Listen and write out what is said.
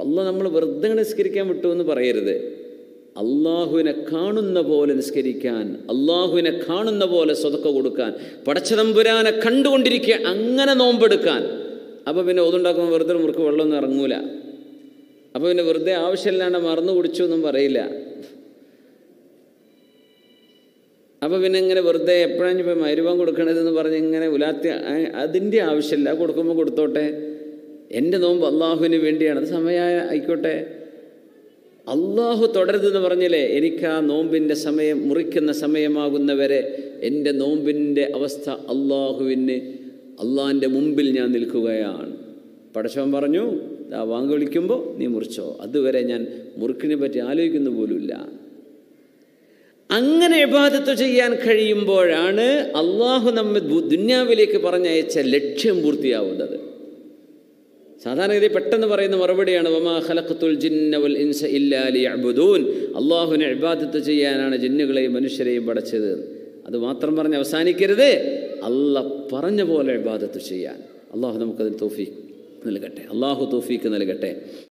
അള്ളാഹ് നമ്മൾ വെറുതെ നിസ്കരിക്കാൻ വിട്ടു എന്ന് പറയരുത് അള്ളാഹുവിനെ കാണുന്ന പോലെ നിസ്കരിക്കാൻ അള്ളാഹുവിനെ കാണുന്ന പോലെ സ്വതക്ക കൊടുക്കാൻ പടച്ചതമ്പുരാനെ കണ്ടുകൊണ്ടിരിക്കുക അങ്ങനെ നോമ്പെടുക്കാൻ അപ്പോൾ പിന്നെ ഒതുണ്ടാക്കുമ്പോൾ വെറുതെ മുറുക്ക് വെള്ളമൊന്നും ഇറങ്ങൂല അപ്പോൾ പിന്നെ വെറുതെ ആവശ്യമില്ലാണ്ട് മറന്നു കുടിച്ചു എന്നും പറയില്ല അപ്പോൾ പിന്നെ ഇങ്ങനെ വെറുതെ എപ്പോഴാണ് ഇപ്പോൾ മരുവാൻ കൊടുക്കണതെന്ന് പറഞ്ഞ് ഇങ്ങനെ ഉലാത്തി അതിൻ്റെ ആവശ്യമില്ല കൊടുക്കുമ്പോൾ കൊടുത്തോട്ടെ എൻ്റെ നോമ്പ് അള്ളാഹുവിന് വേണ്ടിയാണ് അത് സമയമായ ആയിക്കോട്ടെ അള്ളാഹു തുടരുതെന്ന് പറഞ്ഞില്ലേ എനിക്ക് ആ നോമ്പിൻ്റെ സമയം മുറിക്കുന്ന സമയമാകുന്നവരെ എൻ്റെ നോമ്പിൻ്റെ അവസ്ഥ അള്ളാഹുവിന് അള്ളാഹിൻ്റെ മുമ്പിൽ ഞാൻ നിൽക്കുകയാണ് പടച്ചവൻ പറഞ്ഞു ആ വാങ്ങി വിളിക്കുമ്പോൾ നീ മുറിച്ചോ അതുവരെ ഞാൻ മുറുക്കിനെ പറ്റി ആലോചിക്കുന്ന പോലുമില്ല അങ്ങനെ ഇബാദത്ത് ചെയ്യാൻ കഴിയുമ്പോഴാണ് അള്ളാഹു നമ്മെ ദുന്യാവിലേക്ക് പറഞ്ഞയച്ച ലക്ഷ്യം പൂർത്തിയാവുന്നത് സാധാരണഗതി പെട്ടെന്ന് പറയുന്ന മറുപടിയാണ് വമാ ഖലഖത്തുൽ ജിന്ന വൽ ഇൻസ ഇല്ലാ ലിയഅ്ബുദൂൻ അള്ളാഹുവിനെ ഇബാദത്ത് ചെയ്യാനാണ് ജിന്നുകളെയും മനുഷ്യരെയും പടച്ചത് അത് മാത്രം പറഞ്ഞ് അവസാനിക്കരുത് അല്ല പറഞ്ഞ പോലെ ഇബാദത്ത് ചെയ്യാൻ അള്ളാഹു നമുക്കതിന് തോഫീക്ക് നൽകട്ടെ അള്ളാഹു തോഫീക്ക് നൽകട്ടെ